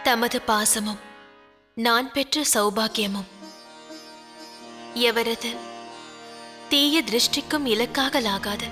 தமது பாசமும் நான் பெற்ற சௌபாக்கியமும் எவரது தீய திருஷ்டிக்கும் இலக்காகலாகாது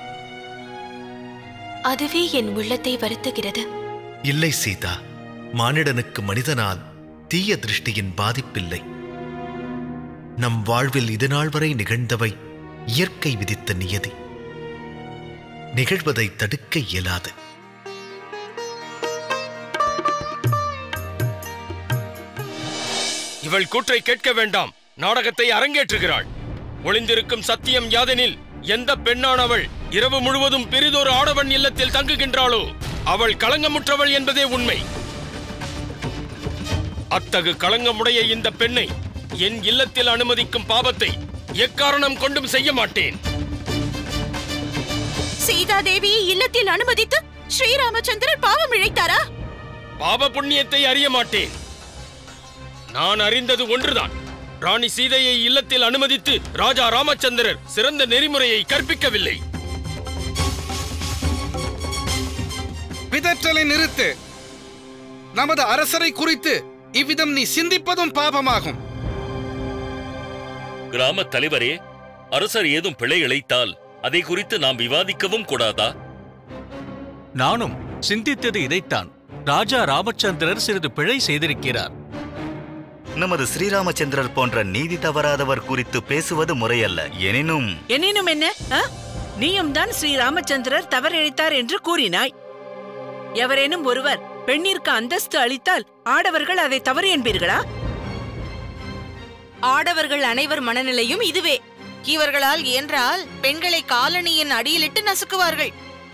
அதுவே என் உள்ளத்தை வருத்துகிறது இல்லை சீதா மானிடனுக்கு மனிதனால் தீய திருஷ்டியின் பாதிப்பில்லை நம் வாழ்வில் இதுநாள் வரை நிகழ்ந்தவை இயற்கை விதித்த நியதி நிகழ்வதை தடுக்க இயலாது இவள் கூற்றை கேட்க வேண்டாம் நாடகத்தை அரங்கேற்றுகிறாள் ஒளிந்திருக்கும் சத்தியம் யாதெனில் எந்த பெண்ணானவள் இரவு முழுவதும் பெரிதொரு ஆடவன் இல்லத்தில் தங்குகின்றாளோ அவள் களங்கமுற்றவள் என்பதே உண்மை அத்தகு களங்கமுடைய இந்த பெண்ணை என் இல்லத்தில் அனுமதிக்கும் பாவத்தை எக்காரணம் கொண்டும் செய்ய மாட்டேன் சீதாதேவியை இல்லத்தில் அனுமதித்து ஸ்ரீராமச்சந்திரர் பாவம் இழைத்தாரா பாவ புண்ணியத்தை அறிய மாட்டேன் நான் அறிந்தது ஒன்றுதான் ராணி சீதையை இல்லத்தில் அனுமதித்து ராஜா ராமச்சந்திரர் சிறந்த நெறிமுறையை கற்பிக்கவில்லை பிதற்றலை நிறுத்து நமது அரசரை குறித்து இவ்விதம் நீ சிந்திப்பதும் பாபமாகும் கிராமத் தலைவரே அரசர் ஏதும் பிழை இழைத்தால் அதை குறித்து நாம் விவாதிக்கவும் கூடாதா நானும் சிந்தித்தது இதைத்தான் ராஜா ராமச்சந்திரர் சிறிது பிழை செய்திருக்கிறார் நமது ஸ்ரீராமச்சந்திரர் போன்ற நீதி தவறாதவர் குறித்து பேசுவது முறையல்ல எனினும் எனினும் என்ன ஆ? நீயும் தான் ஸ்ரீ ராமச்சந்திரர் தவறிழைத்தார் என்று கூறினாய் எவரேனும் ஒருவர் பெண்ணிற்கு அந்தஸ்து அளித்தால் ஆடவர்கள் அதை தவறு என்பீர்களா ஆடவர்கள் அனைவர் மனநிலையும் இதுவே இவர்களால் இயன்றால் பெண்களை காலணியின் அடியிலிட்டு நசுக்குவார்கள்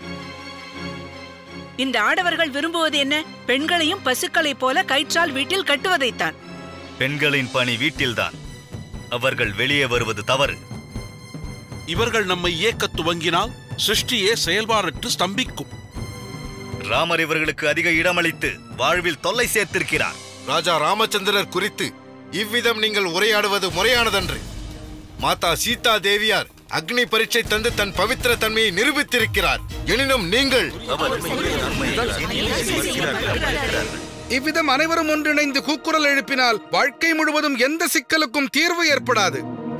இந்த ஆடவர்கள் விரும்புவது என்ன பெண்களையும் பசுக்களைப் போல கயிற்றால் வீட்டில் கட்டுவதைத்தான் பெண்களின் பணி வீட்டில்தான் அவர்கள் வெளியே வருவது தவறு இவர்கள் நம்மை இயக்கத் துவங்கினால் சிருஷ்டியே செயல்பாடற்று ஸ்தம்பிக்கும் ராமர் இவர்களுக்கு அதிக இடமளித்து வாழ்வில் தொல்லை சேர்த்திருக்கிறார் ராஜா ராமச்சந்திரர் குறித்து இவ்விதம் நீங்கள் உரையாடுவது முறையானதன்று மாதா சீதா தேவியார் அக்னி பரீட்சை தந்து தன் பவித்திர தன்மையை நிரூபித்திருக்கிறார் எனினும் நீங்கள் இவ்விதம் அனைவரும் ஒன்றிணைந்து கூக்குரல் எழுப்பினால் வாழ்க்கை முழுவதும் எந்த சிக்கலுக்கும் தீர்வு ஏற்படாது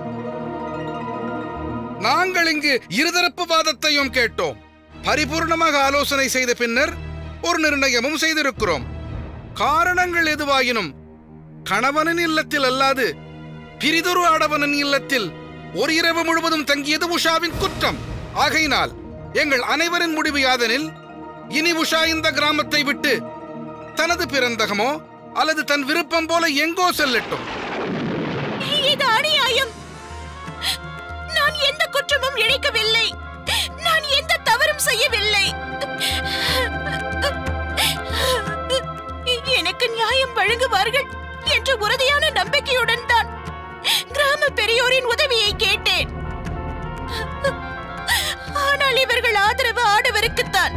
நாங்கள் இங்கு இருதரப்பு வாதத்தையும் கேட்டோம் பரிபூர்ணமாக ஆலோசனை செய்த பின்னர் ஒரு நிர்ணயமும் செய்திருக்கிறோம் காரணங்கள் எதுவாயினும் கணவனின் இல்லத்தில் அல்லாது பிரிதொரு ஆடவனின் இல்லத்தில் ஒரு இரவு முழுவதும் தங்கியது உஷாவின் குற்றம் ஆகையினால் எங்கள் அனைவரின் முடிவு யாதெனில் இனி உஷா இந்த கிராமத்தை விட்டு தனது பிறந்தகமோ அல்லது தன் விருப்பம் போல எங்கோ செல்லட்டும் இது அநியாயம் நான் எந்த குற்றமும் இழைக்கவில்லை நான் எந்த தவறும் செய்யவில்லை எனக்கு நியாயம் வழங்குவார்கள் என்ற உறுதியான நம்பிக்கையுடன் தான் கிராம பெரியோரின் உதவியை கேட்டேன் ஆனால் இவர்கள் ஆதரவு ஆடவருக்குத்தான்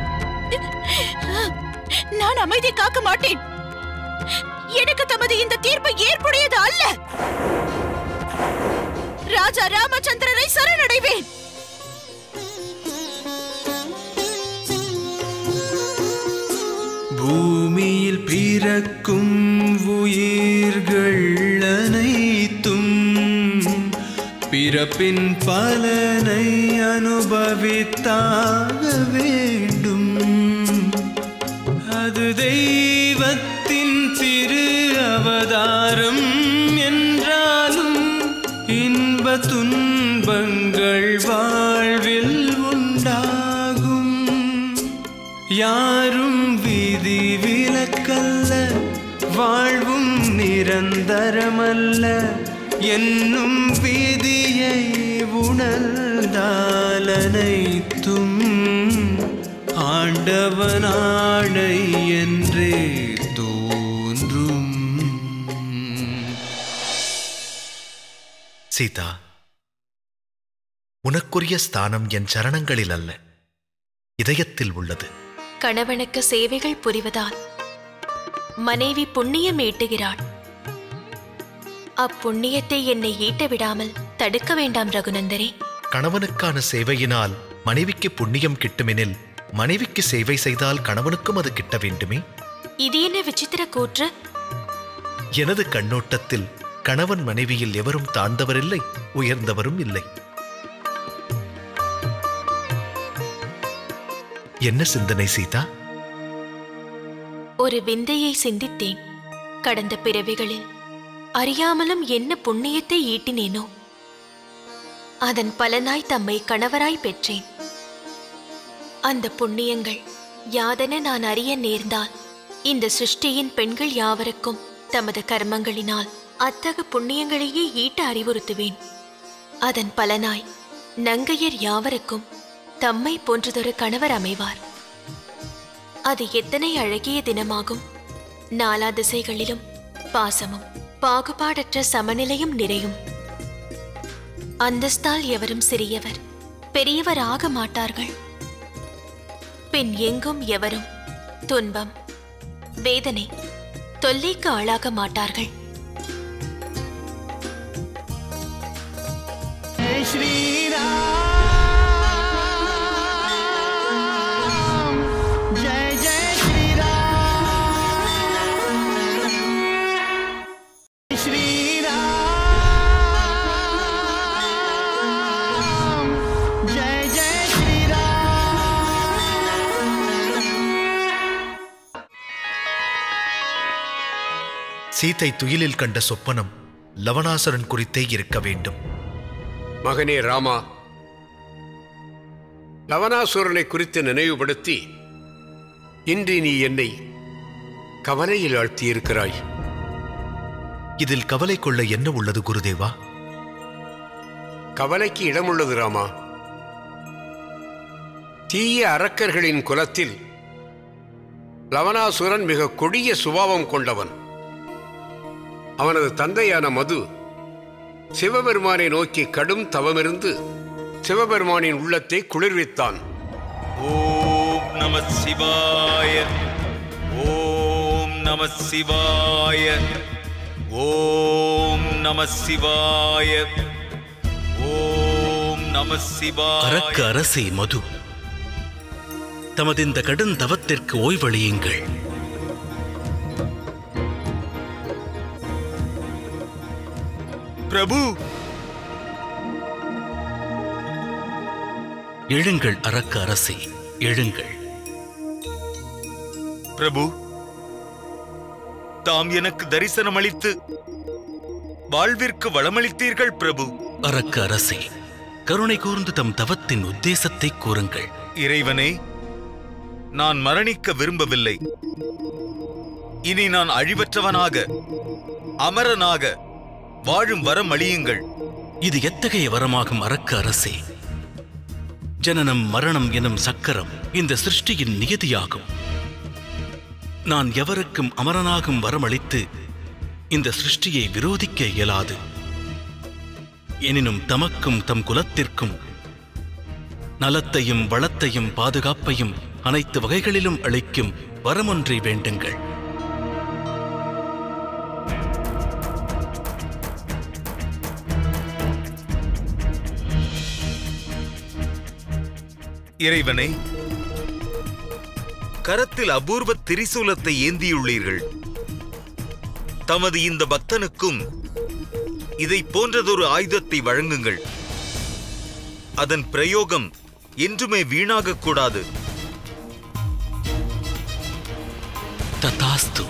நான் அமைதி காக்க மாட்டேன் எனக்கு தமது இந்த தீர்ப்பு ஏற்புடையது அல்ல ராஜா ராமச்சந்திரரை சரணடைவேன் பூமியில் பிறக்கும் உயிர்கள் அனைத்தும் பிறப்பின் பலனை அனுபவித்தாக வேண்டும் அது தெய்வத்தின் திரு அவதாரம் என்றாலும் இன்ப துன்பங்கள் வாழ்வில் உண்டாகும் யாரும் விதி விலக்கல்ல வாழ்வும் நிரந்தரமல்ல என்னும் விதியை உணர்ந்தால் அனைத்தும் ஆண்டவனாடை என்றே தோன்றும் சீதா உனக்குரிய ஸ்தானம் என் சரணங்களில் அல்ல இதயத்தில் உள்ளது கணவனுக்கு சேவைகள் புரிவதால் மனைவி புண்ணியம் ஈட்டுகிறாள் அப்புண்ணியத்தை என்னை ஈட்ட விடாமல் தடுக்க வேண்டாம் ரகுநந்தரே கணவனுக்கான சேவையினால் மனைவிக்கு புண்ணியம் கிட்டுமெனில் மனைவிக்கு சேவை செய்தால் கணவனுக்கும் அது கிட்ட வேண்டுமே இது என்ன விசித்திர கூற்று எனது கண்ணோட்டத்தில் கணவன் மனைவியில் எவரும் தாழ்ந்தவரில்லை உயர்ந்தவரும் இல்லை என்ன சிந்தனை சீதா ஒரு விந்தையை சிந்தித்தேன் கடந்த பிறவிகளில் அறியாமலும் என்ன புண்ணியத்தை ஈட்டினேனோ அதன் பலனாய் தம்மை கணவராய் பெற்றேன் அந்த புண்ணியங்கள் யாதென நான் அறிய நேர்ந்தால் இந்த சிருஷ்டியின் பெண்கள் யாவருக்கும் தமது கர்மங்களினால் அத்தகு புண்ணியங்களையே ஈட்ட அறிவுறுத்துவேன் அதன் பலனாய் நங்கையர் யாவருக்கும் தம்மை போன்றதொரு கணவர் அமைவார் அது எத்தனை அழகிய தினமாகும் நாலா திசைகளிலும் பாசமும் பாகுபாடற்ற சமநிலையும் நிறையும் அந்தஸ்தால் எவரும் சிறியவர் பெரியவர் ஆக மாட்டார்கள் பின் எங்கும் எவரும் துன்பம் வேதனை தொல்லைக்கு ஆளாக மாட்டார்கள் श्री राम जय जय श्री राम श्री राम जय जय श्री சீதை துயிலில் கண்ட சொப்பனம் லவணாசுரன் குறித்தே இருக்க வேண்டும் மகனே ராமா லவனாசுரனை குறித்து நினைவுபடுத்தி இன்று நீ என்னை கவலையில் ஆழ்த்தியிருக்கிறாய் இதில் கவலை கொள்ள என்ன உள்ளது குருதேவா கவலைக்கு இடமுள்ளது ராமா தீய அரக்கர்களின் குலத்தில் லவனாசுரன் மிக கொடிய சுபாவம் கொண்டவன் அவனது தந்தையான மது சிவபெருமானை நோக்கி கடும் தவமிருந்து சிவபெருமானின் உள்ளத்தை குளிர்வித்தான் ஓம் நம சிவாய ஓம் நம சிவாய ஓம் நம சிவாய ஓம் நம சிவாய அரக்க அரசே மது தமது இந்த கடும் தவத்திற்கு ஓய்வளியுங்கள் பிரபு எழுங்கள் அரக்க அரசே எழுங்கள் பிரபு தாம் எனக்கு தரிசனம் அளித்து வாழ்விற்கு வளமளித்தீர்கள் பிரபு அரக்க அரசே கருணை கூர்ந்து தம் தவத்தின் உத்தேசத்தை கூறுங்கள் இறைவனே நான் மரணிக்க விரும்பவில்லை இனி நான் அழிவற்றவனாக அமரனாக வாழும் வரம் அளியுங்கள் இது எத்தகைய வரமாகும் அரக்க அரசே ஜனனம் மரணம் எனும் சக்கரம் இந்த சிருஷ்டியின் நியதியாகும் நான் எவருக்கும் அமரனாகும் வரமளித்து இந்த சிருஷ்டியை விரோதிக்க இயலாது எனினும் தமக்கும் தம் குலத்திற்கும் நலத்தையும் வளத்தையும் பாதுகாப்பையும் அனைத்து வகைகளிலும் அளிக்கும் வரமொன்றை வேண்டுங்கள் இறைவனே கரத்தில் அபூர்வ திரிசூலத்தை ஏந்தியுள்ளீர்கள் தமது இந்த பக்தனுக்கும் இதை போன்றதொரு ஆயுதத்தை வழங்குங்கள் அதன் பிரயோகம் என்றுமே வீணாகக் கூடாது ததாஸ்து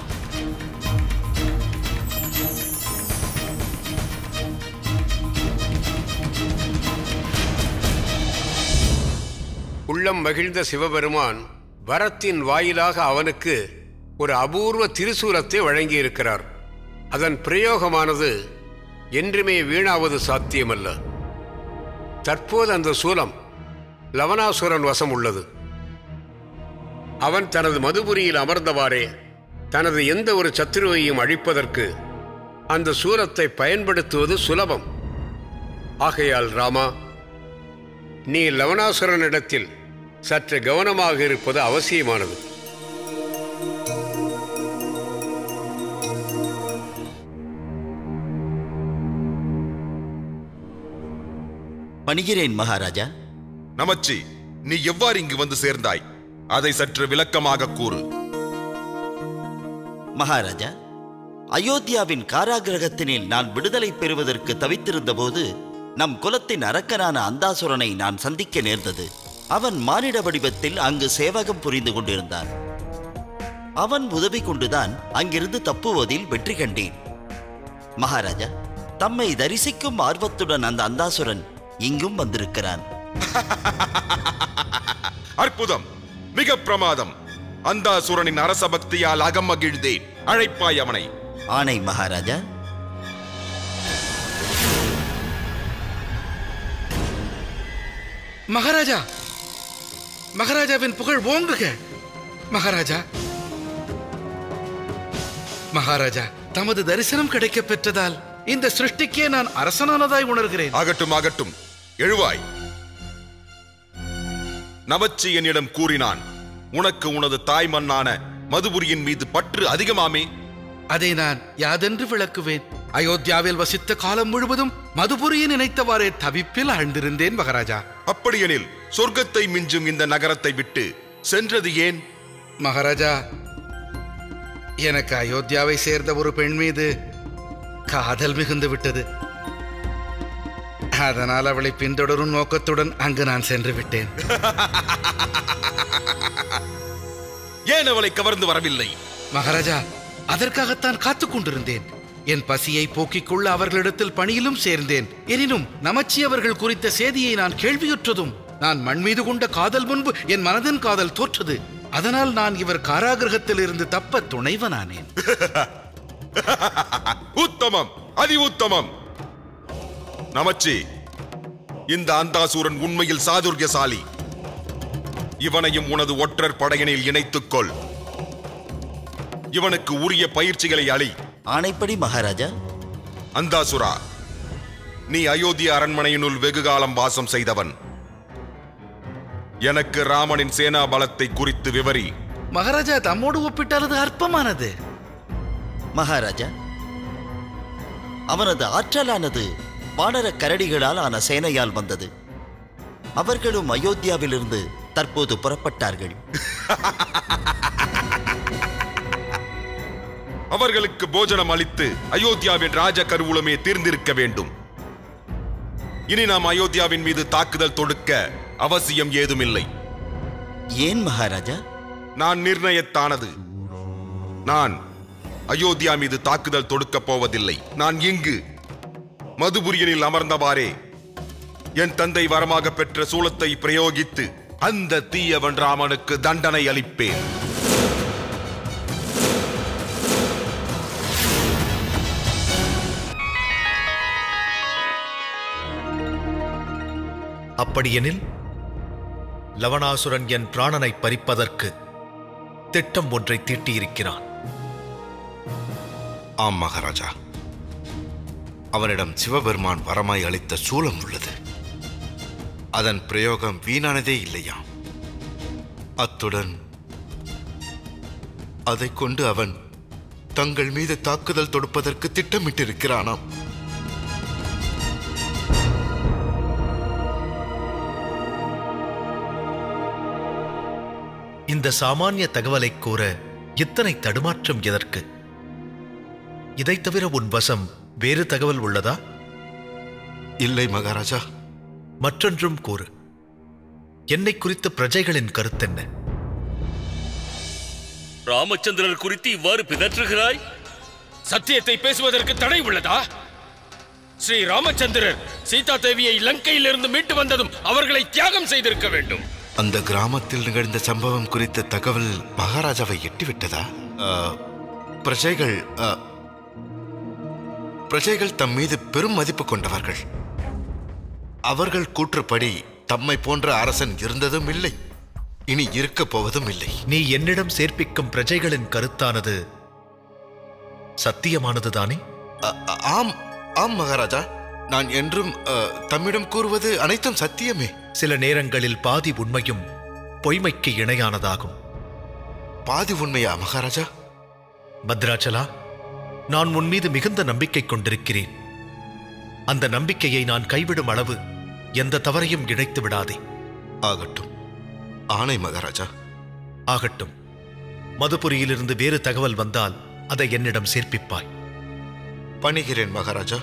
உள்ளம் மகிழ்ந்த சிவபெருமான் வரத்தின் வாயிலாக அவனுக்கு ஒரு அபூர்வ திருசூலத்தை வழங்கியிருக்கிறார் அதன் பிரயோகமானது என்றுமே வீணாவது சாத்தியமல்ல தற்போது அந்த சூலம் லவனாசுரன் வசம் உள்ளது அவன் தனது மதுபுரியில் அமர்ந்தவாறே தனது எந்த ஒரு சத்துருவையும் அழிப்பதற்கு அந்த சூலத்தை பயன்படுத்துவது சுலபம் ஆகையால் ராமா நீ லவனாசுரனிடத்தில் சற்று கவனமாக இருப்பது அவசியமானது பணிகிறேன் மகாராஜா நமச்சி நீ எவ்வாறு இங்கு வந்து சேர்ந்தாய் அதை சற்று விளக்கமாக கூறு மகாராஜா அயோத்தியாவின் காராகிரகத்தினில் நான் விடுதலை பெறுவதற்கு தவித்திருந்தபோது நம் குலத்தின் அரக்கனான அந்தாசுரனை நான் சந்திக்க நேர்ந்தது அவன் மானிட வடிவத்தில் அங்கு சேவகம் புரிந்து கொண்டிருந்தான் அவன் உதவி கொண்டுதான் அங்கிருந்து தப்புவதில் வெற்றி கண்டேன் மகாராஜா தம்மை தரிசிக்கும் ஆர்வத்துடன் அந்த அந்தாசுரன் இங்கும் வந்திருக்கிறான் அற்புதம் மிக பிரமாதம் அந்தாசுரனின் அரச பக்தியால் அகமகிழ்ந்தேன் அழைப்பாய் அவனை ஆணை மகாராஜா மகாராஜா மகாராஜாவின் புகழ் ஓங்குக மகாராஜா மகாராஜா தமது தரிசனம் கிடைக்கப் பெற்றதால் இந்த சிருஷ்டிக்கே நான் அரசனானதாய் உணர்கிறேன் ஆகட்டும் ஆகட்டும் எழுவாய் நமச்சி என்னிடம் கூறினான் உனக்கு உனது தாய் மண்ணான மதுபுரியின் மீது பற்று அதிகமாமே அதை நான் யாதென்று விளக்குவேன் அயோத்தியாவில் வசித்த காலம் முழுவதும் மதுபுரியை நினைத்தவாறே தவிப்பில் ஆழ்ந்திருந்தேன் மகாராஜா அப்படியெனில் சொர்க்கத்தை மிஞ்சும் இந்த நகரத்தை விட்டு சென்றது ஏன் மகாராஜா எனக்கு அயோத்தியாவை சேர்ந்த ஒரு பெண் மீது காதல் மிகுந்து விட்டது அதனால் அவளை பின்தொடரும் நோக்கத்துடன் அங்கு நான் சென்று விட்டேன் ஏன் அவளை கவர்ந்து வரவில்லை மகாராஜா அதற்காகத்தான் காத்துக் கொண்டிருந்தேன் என் பசியை போக்கிக் கொள்ள அவர்களிடத்தில் பணியிலும் சேர்ந்தேன் எனினும் நமச்சி அவர்கள் குறித்த செய்தியை நான் கேள்வியுற்றதும் நான் மண் மீது கொண்ட காதல் முன்பு என் மனதின் காதல் தோற்றது அதனால் நான் இவர் காராகிரகத்தில் இருந்து தப்ப துணைவனானேன் உத்தமம் அதி உத்தமம் நமச்சி இந்த அந்தாசூரன் உண்மையில் சாதுர்யசாலி இவனையும் உனது ஒற்றர் படையனில் இணைத்துக் கொள் இவனுக்கு உரிய பயிற்சிகளை அளி ஆணைப்படி மகாராஜா அந்தாசுரா நீ அயோத்திய அரண்மனையினுள் வெகு காலம் வாசம் செய்தவன் எனக்கு ராமனின் சேனா பலத்தை குறித்து விவரி மகாராஜா தம்மோடு ஒப்பிட்டால் அது அற்பமானது மகாராஜா அவனது ஆற்றலானது வானர கரடிகளால் ஆன சேனையால் வந்தது அவர்களும் அயோத்தியாவிலிருந்து தற்போது புறப்பட்டார்கள் அவர்களுக்கு போஜனம் அளித்து அயோத்தியாவின் ராஜ கருவூலமே தீர்ந்திருக்க வேண்டும் இனி நாம் அயோத்தியாவின் மீது தாக்குதல் தொடுக்க அவசியம் ஏதுமில்லை ஏன் மகாராஜா நான் நிர்ணயத்தானது நான் அயோத்தியா மீது தாக்குதல் தொடுக்கப் போவதில்லை நான் இங்கு மதுபுரியனில் அமர்ந்தவாறே என் தந்தை வரமாக பெற்ற சூலத்தை பிரயோகித்து அந்த தீயவன் ராமனுக்கு தண்டனை அளிப்பேன் அப்படியெனில் லவணாசுரன் என் பிராணனை பறிப்பதற்கு திட்டம் ஒன்றை தீட்டியிருக்கிறான் ஆம் மகாராஜா அவனிடம் சிவபெருமான் வரமாய் அளித்த சூலம் உள்ளது அதன் பிரயோகம் வீணானதே இல்லையாம் அத்துடன் அதைக் கொண்டு அவன் தங்கள் மீது தாக்குதல் தொடுப்பதற்கு திட்டமிட்டிருக்கிறானாம் இந்த சாமானிய தகவலை கூற இத்தனை தடுமாற்றம் எதற்கு இதைத் தவிர உன் வசம் வேறு தகவல் உள்ளதா இல்லை மகாராஜா மற்றொன்றும் கூறு என்னை குறித்த பிரஜைகளின் கருத்தென்ன ராமச்சந்திரர் குறித்து இவ்வாறு பிதற்றுகிறாய் சத்தியத்தை பேசுவதற்கு தடை உள்ளதா ஸ்ரீ ராமச்சந்திரர் சீதா தேவியை இலங்கையிலிருந்து மீட்டு வந்ததும் அவர்களை தியாகம் செய்திருக்க வேண்டும் அந்த கிராமத்தில் நிகழ்ந்த சம்பவம் குறித்த தகவல் மகாராஜாவை எட்டிவிட்டதா ஆ, பிரஜைகள் ஆ, பிரஜைகள் தம் மீது பெரும் மதிப்பு கொண்டவர்கள் அவர்கள் கூற்றுப்படி தம்மை போன்ற அரசன் இருந்ததும் இல்லை இனி இருக்கப் போவதும் இல்லை நீ என்னிடம் சேர்ப்பிக்கும் பிரஜைகளின் கருத்தானது சத்தியமானதுதானே அ- அ- ஆம் ஆம் மகாராஜா நான் என்றும் அ, தம்மிடம் கூறுவது அனைத்தும் சத்தியமே சில நேரங்களில் பாதி உண்மையும் பொய்மைக்கு இணையானதாகும் பாதி உண்மையா மகாராஜா பத்ராச்சலா நான் உன் மீது மிகுந்த நம்பிக்கை கொண்டிருக்கிறேன் அந்த நம்பிக்கையை நான் கைவிடும் அளவு எந்த தவறையும் இழைத்து விடாதே ஆகட்டும் ஆணை மகாராஜா ஆகட்டும் மதுபுரியிலிருந்து வேறு தகவல் வந்தால் அதை என்னிடம் சேர்ப்பிப்பாய் பணிகிறேன் மகாராஜா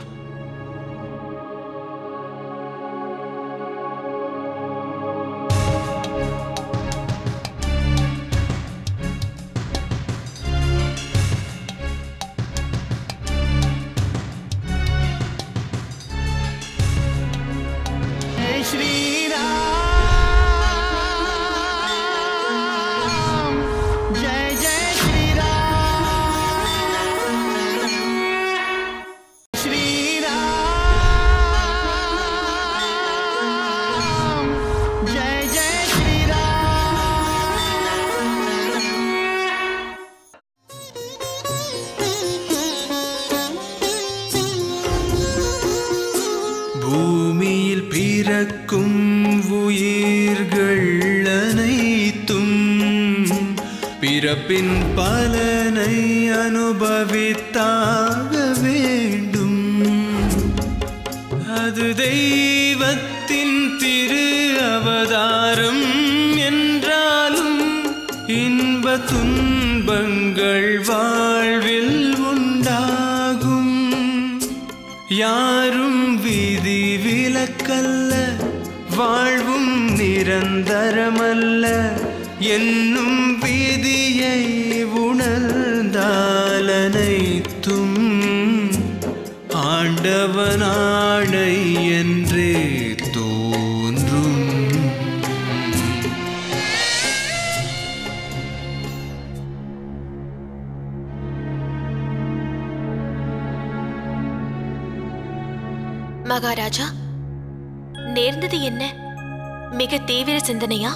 जय श्री राम जय जय श्री राम श्री राम जय जय श्री राम பூமியில் பிறக்கும் உயிர்கள் அனைத்தும் பிறப்பின் பலனை அனுபவித்தாக வேண்டும் அது தெய்வத்தின் திரு அவதாரம் என்றாலும் இன்ப துன்பங்கள் வாழ்வில் உண்டாகும் யாரும் விதி விலக்கல்ல வாழ்வும் நிரந்தரமல்ல என்னும் விதியை உணர்ந்தால் அனைத்தும் ஆண்டவனாடை என்றே தோன்றும் மகாராஜா நேர்ந்தது என்ன மிக தீவிர சிந்தனையா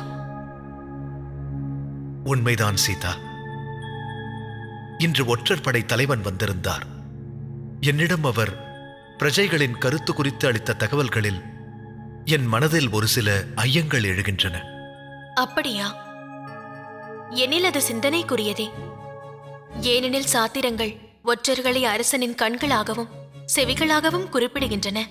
உண்மைதான் சீதா இன்று ஒற்றர் படை தலைவன் வந்திருந்தார் என்னிடம் அவர் பிரஜைகளின் கருத்து குறித்து அளித்த தகவல்களில் என் மனதில் ஒரு சில ஐயங்கள் எழுகின்றன அப்படியா எனில் அது சிந்தனைக்குரியதே ஏனெனில் சாத்திரங்கள் ஒற்றர்களை அரசனின் கண்களாகவும் செவிகளாகவும் குறிப்பிடுகின்றன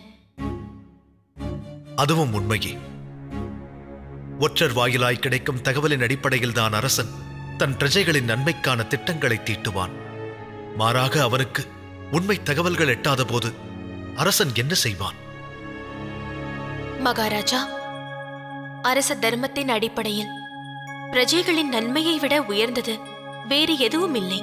அதுவும் உண்மையே ஒற்றர் வாயிலாய் கிடைக்கும் தகவலின் அடிப்படையில் தான் அரசன் தன் பிரஜைகளின் நன்மைக்கான திட்டங்களை தீட்டுவான் மாறாக அவனுக்கு உண்மை தகவல்கள் எட்டாத போது அரசன் என்ன செய்வான் மகாராஜா அரச தர்மத்தின் அடிப்படையில் பிரஜைகளின் நன்மையை விட உயர்ந்தது வேறு எதுவும் இல்லை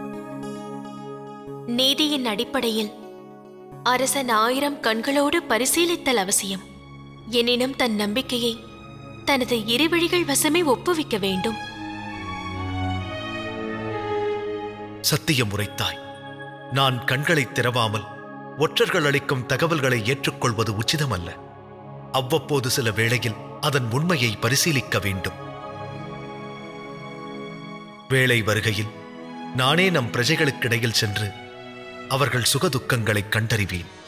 நீதியின் அடிப்படையில் அரசன் ஆயிரம் கண்களோடு பரிசீலித்தல் அவசியம் எனினும் தன் நம்பிக்கையை தனது இருவழிகள் வசமே ஒப்புவிக்க வேண்டும் சத்தியம் உரைத்தாய் நான் கண்களை திறவாமல் ஒற்றர்கள் அளிக்கும் தகவல்களை ஏற்றுக்கொள்வது உச்சிதமல்ல அவ்வப்போது சில வேளையில் அதன் உண்மையை பரிசீலிக்க வேண்டும் வேளை வருகையில் நானே நம் பிரஜைகளுக்கிடையில் சென்று அவர்கள் சுகதுக்கங்களை கண்டறிவேன்